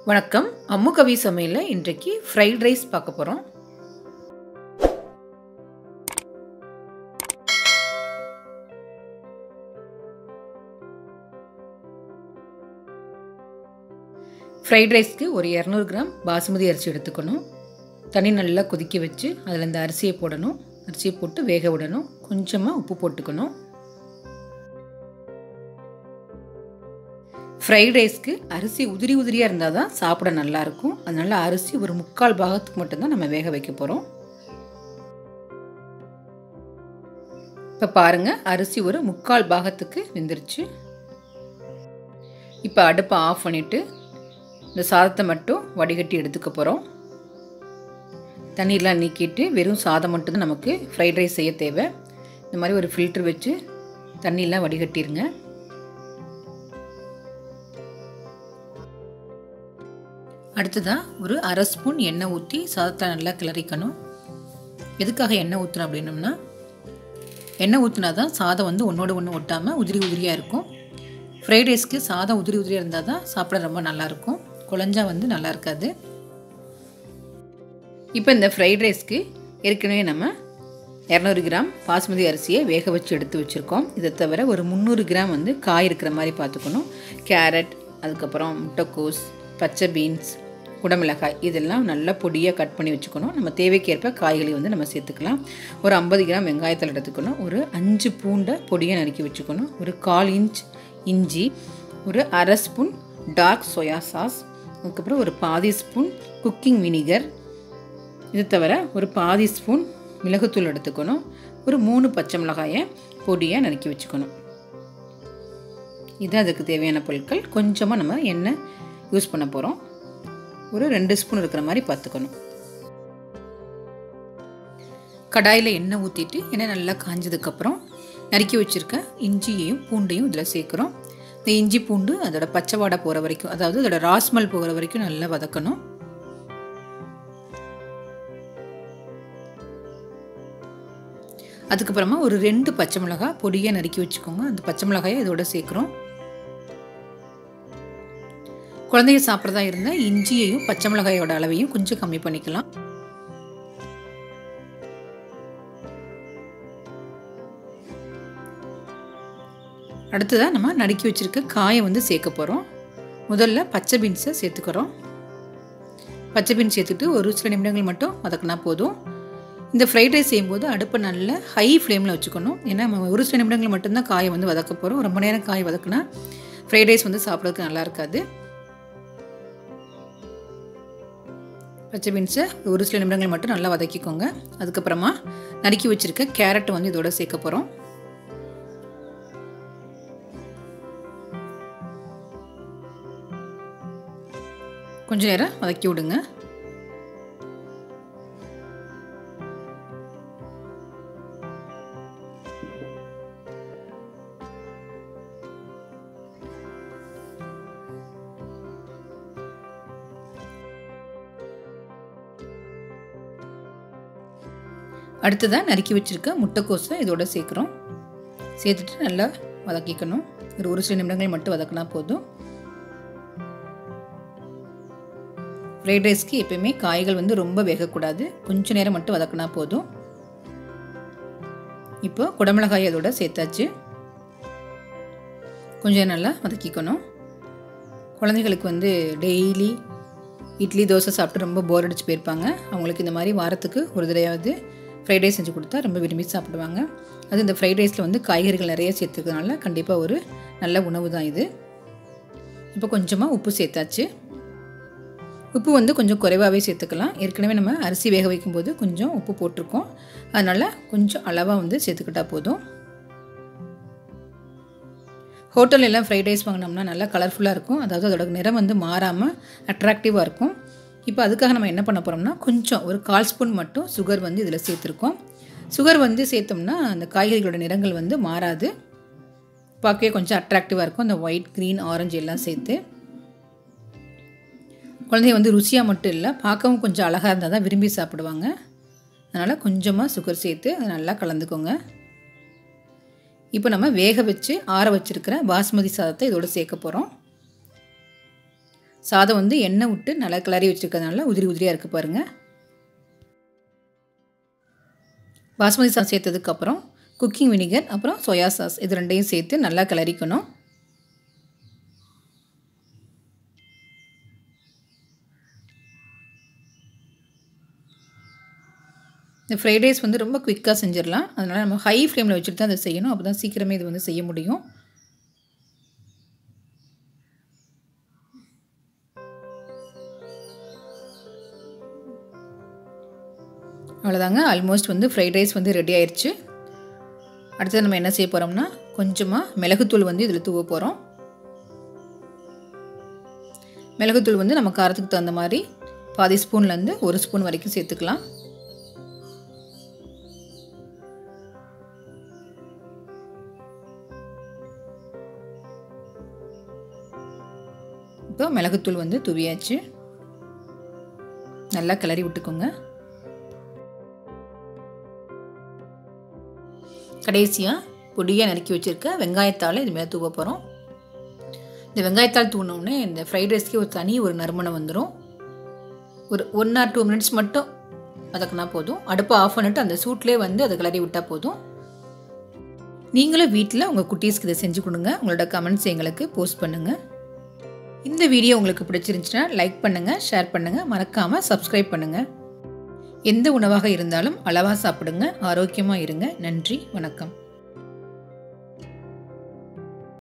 வணக்கம் அம்மு கவி சமையலில் இன்றைக்கு ஃப்ரைட் ரைஸ் பார்க்க போகிறோம் ஃப்ரைட் ரைஸ்க்கு ஒரு இரநூறு கிராம் பாசுமதி அரிசி எடுத்துக்கணும் தண்ணி நல்லா கொதிக்க வச்சு அதில் இந்த அரிசியை போடணும் அரிசியை போட்டு வேக விடணும் கொஞ்சமாக உப்பு போட்டுக்கணும் ஃப்ரைட் ரைஸ்க்கு அரிசி உதிரி உதிரியாக இருந்தால் தான் சாப்பிட நல்லாயிருக்கும் அதனால் அரிசி ஒரு முக்கால் பாகத்துக்கு மட்டும்தான் நம்ம வேக வைக்க போகிறோம் இப்போ பாருங்கள் அரிசி ஒரு முக்கால் பாகத்துக்கு வெந்துருச்சு இப்போ அடுப்பை ஆஃப் பண்ணிவிட்டு இந்த சாதத்தை மட்டும் வடிகட்டி எடுத்துக்க போகிறோம் தண்ணீர்லாம் நீக்கிட்டு வெறும் சாதம் மட்டும்தான் நமக்கு ஃப்ரைட் ரைஸ் செய்ய தேவை இந்த மாதிரி ஒரு ஃபில்ட்ரு வச்சு தண்ணியெலாம் வடிகட்டிடுங்க அடுத்ததாக ஒரு அரை ஸ்பூன் எண்ணெய் ஊற்றி சாதத்தை நல்லா கிளறிக்கணும் எதுக்காக எண்ணெய் ஊற்றுறோம் அப்படின்னம்னா எண்ணெய் ஊற்றினா தான் சாதம் வந்து ஒன்றோடு ஒன்று ஒட்டாமல் உதிரி உதிரியாக இருக்கும் ஃப்ரைட் ரைஸ்க்கு சாதம் உதிரி உதிரியாக இருந்தால் தான் சாப்பிட ரொம்ப நல்லாயிருக்கும் குழஞ்சா வந்து நல்லா இருக்காது இப்போ இந்த ஃப்ரைட் ரைஸ்க்கு ஏற்கனவே நம்ம இரநூறு கிராம் பாஸ்மதி அரிசியை வேக வச்சு எடுத்து வச்சுருக்கோம் இதை தவிர ஒரு முந்நூறு கிராம் வந்து காய் இருக்கிற மாதிரி பார்த்துக்கணும் கேரட் அதுக்கப்புறம் முட்டைக்கோஸ் பச்சை பீன்ஸ் குடமிளகாய் இதெல்லாம் நல்லா பொடியாக கட் பண்ணி வச்சுக்கணும் நம்ம தேவைக்கேற்ப காய்களை வந்து நம்ம சேர்த்துக்கலாம் ஒரு ஐம்பது கிராம் வெங்காயத்தில் எடுத்துக்கணும் ஒரு அஞ்சு பூண்டை பொடியாக நறுக்கி வச்சுக்கணும் ஒரு கால் இன்ச் இஞ்சி ஒரு அரை ஸ்பூன் டார்க் சோயா சாஸ் அதுக்கப்புறம் ஒரு பாதி ஸ்பூன் குக்கிங் வினிகர் இது தவிர ஒரு பாதி ஸ்பூன் மிளகுத்தூள் எடுத்துக்கணும் ஒரு மூணு பச்சை மிளகாயை பொடியாக நறுக்கி வச்சுக்கணும் இது அதுக்கு தேவையான பொருட்கள் கொஞ்சமாக நம்ம எண்ணெய் யூஸ் பண்ண போகிறோம் ஒரு ரெண்டு ஸ்பூன் இருக்கிற மாதிரி பார்த்துக்கணும் கடாயில் எண்ணெய் ஊற்றிட்டு எண்ணெய் நல்லா காஞ்சதுக்கப்புறம் நறுக்கி வச்சுருக்க இஞ்சியையும் பூண்டையும் இதில் சேர்க்குறோம் இந்த இஞ்சி பூண்டு அதோட பச்சை வாடை போகிற வரைக்கும் அதாவது அதோட ராஸ்மல் போகிற வரைக்கும் நல்லா வதக்கணும் அதுக்கப்புறமா ஒரு ரெண்டு பச்சை மிளகாய் பொடியாக நறுக்கி வச்சுக்கோங்க அந்த பச்சை மிளகாயை இதோட சேர்க்குறோம் குழந்தைய சாப்பிட்றதா இருந்தால் இஞ்சியையும் பச்சை மிளகாயோட அளவையும் கொஞ்சம் கம்மி பண்ணிக்கலாம் அடுத்ததாக நம்ம நறுக்கி வச்சுருக்க காயை வந்து சேர்க்க போகிறோம் முதல்ல பச்சை பீன்ஸை சேர்த்துக்கிறோம் பச்சை பீன்ஸ் சேர்த்துட்டு ஒரு சில நிமிடங்கள் மட்டும் வதக்கினா போதும் இந்த ஃப்ரைட் ரைஸ் செய்யும்போது அடுப்பை நல்ல ஹை ஃப்ளேமில் வச்சுக்கணும் ஏன்னா நம்ம ஒரு சில நிமிடங்கள் மட்டும்தான் காயை வந்து வதக்க போகிறோம் ரொம்ப நேரம் காய் வதக்குனா ஃப்ரைட் ரைஸ் வந்து சாப்பிட்றதுக்கு நல்லா இருக்காது பச்சை பீன்ஸை ஒரு சில நிமிடங்கள் மட்டும் நல்லா வதக்கிக்கோங்க அதுக்கப்புறமா நறுக்கி வச்சுருக்க கேரட் வந்து இதோட சேர்க்க போகிறோம் கொஞ்ச நேரம் வதக்கி விடுங்க அடுத்ததாக நறுக்கி வச்சுருக்க முட்டைக்கோஸை இதோட சேர்க்குறோம் சேர்த்துட்டு நல்லா வதக்கிக்கணும் ஒரு ஒரு சில நிமிடங்கள் மட்டும் வதக்கினா போதும் ஃப்ரைட் ரைஸ்க்கு எப்பயுமே காய்கள் வந்து ரொம்ப வேகக்கூடாது கொஞ்ச நேரம் மட்டும் வதக்கினா போதும் இப்போ குடமிளகாய் அதோட சேர்த்தாச்சு கொஞ்சம் நல்லா வதக்கிக்கணும் குழந்தைகளுக்கு வந்து டெய்லி இட்லி தோசை சாப்பிட்டு ரொம்ப போர் அடிச்சு போயிருப்பாங்க அவங்களுக்கு இந்த மாதிரி வாரத்துக்கு ஒரு தடவையாவது ஃப்ரைட் ரைஸ் செஞ்சு கொடுத்தா ரொம்ப விரும்பி சாப்பிடுவாங்க அது இந்த ஃப்ரைட் ரைஸில் வந்து காய்கறிகள் நிறைய சேர்த்துக்கிறதுனால கண்டிப்பாக ஒரு நல்ல உணவு தான் இது இப்போ கொஞ்சமாக உப்பு சேர்த்தாச்சு உப்பு வந்து கொஞ்சம் குறைவாகவே சேர்த்துக்கலாம் ஏற்கனவே நம்ம அரிசி வேக வைக்கும்போது கொஞ்சம் உப்பு போட்டிருக்கோம் அதனால் கொஞ்சம் அளவாக வந்து சேர்த்துக்கிட்டா போதும் ஹோட்டல் எல்லாம் ஃப்ரைட் ரைஸ் வாங்கினோம்னா நல்லா கலர்ஃபுல்லாக இருக்கும் அதாவது அதோட நிறம் வந்து மாறாமல் அட்ராக்டிவாக இருக்கும் இப்போ அதுக்காக நம்ம என்ன பண்ண போகிறோம்னா கொஞ்சம் ஒரு கால் ஸ்பூன் மட்டும் சுகர் வந்து இதில் சேர்த்துருக்கோம் சுகர் வந்து சேர்த்தோம்னா அந்த காய்கறிகளோட நிறங்கள் வந்து மாறாது பார்க்கவே கொஞ்சம் அட்ராக்டிவாக இருக்கும் அந்த ஒயிட் க்ரீன் ஆரஞ்சு எல்லாம் சேர்த்து குழந்தைய வந்து ருசியாக மட்டும் இல்லை பார்க்கவும் கொஞ்சம் அழகாக இருந்தால் தான் விரும்பி சாப்பிடுவாங்க அதனால் கொஞ்சமாக சுகர் சேர்த்து அதை நல்லா கலந்துக்கோங்க இப்போ நம்ம வேக வச்சு ஆற வச்சுருக்கிற பாஸ்மதி சாதத்தை இதோட சேர்க்க போகிறோம் சாதம் வந்து எண்ணெய் விட்டு நல்லா கிளறி வச்சுருக்கிறதுனால உதிரி உதிரியாக இருக்குது பாருங்கள் பாஸ்மதி சாஸ் சேர்த்ததுக்கப்புறம் குக்கிங் வினிகர் அப்புறம் சோயா சாஸ் இது ரெண்டையும் சேர்த்து நல்லா கிளறிக்கணும் இந்த ஃப்ரைட் ரைஸ் வந்து ரொம்ப குயிக்காக செஞ்சிடலாம் அதனால் நம்ம ஹை ஃப்ளேமில் வச்சுட்டு தான் அதை செய்யணும் அப்போ தான் சீக்கிரமே இது வந்து செய்ய முடியும் அவ்வளோதாங்க ஆல்மோஸ்ட் வந்து ஃப்ரைட் ரைஸ் வந்து ரெடி ஆயிடுச்சு அடுத்தது நம்ம என்ன செய்ய போகிறோம்னா கொஞ்சமாக மிளகுத்தூள் வந்து இதில் தூவ போகிறோம் மிளகுத்தூள் வந்து நம்ம காரத்துக்கு தகுந்த மாதிரி பாதி ஸ்பூன்லேருந்து ஒரு ஸ்பூன் வரைக்கும் சேர்த்துக்கலாம் இப்போ மிளகுத்தூள் வந்து துவியாச்சு நல்லா கிளறி விட்டுக்கோங்க கடைசியாக பொடியாக நறுக்கி வச்சுருக்க வெங்காயத்தால் இது மேலே தூவ போகிறோம் இந்த வெங்காயத்தால் தூணோடனே இந்த ஃப்ரைட் ரைஸ்க்கு ஒரு தனி ஒரு நறுமணம் வந்துடும் ஒரு ஒன் ஆர் டூ மினிட்ஸ் மட்டும் வதக்குனா போதும் அடுப்பை ஆஃப் பண்ணிட்டு அந்த சூட்லேயே வந்து அதை கிளறி விட்டால் போதும் நீங்களும் வீட்டில் உங்கள் குட்டீஸ்க்கு இதை செஞ்சு கொடுங்க உங்களோட கமெண்ட்ஸ் எங்களுக்கு போஸ்ட் பண்ணுங்கள் இந்த வீடியோ உங்களுக்கு பிடிச்சிருந்துச்சுன்னா லைக் பண்ணுங்கள் ஷேர் பண்ணுங்கள் மறக்காமல் சப்ஸ்கிரைப் பண்ணுங்கள் எந்த உணவாக இருந்தாலும் அளவாக சாப்பிடுங்க ஆரோக்கியமாக இருங்க நன்றி வணக்கம்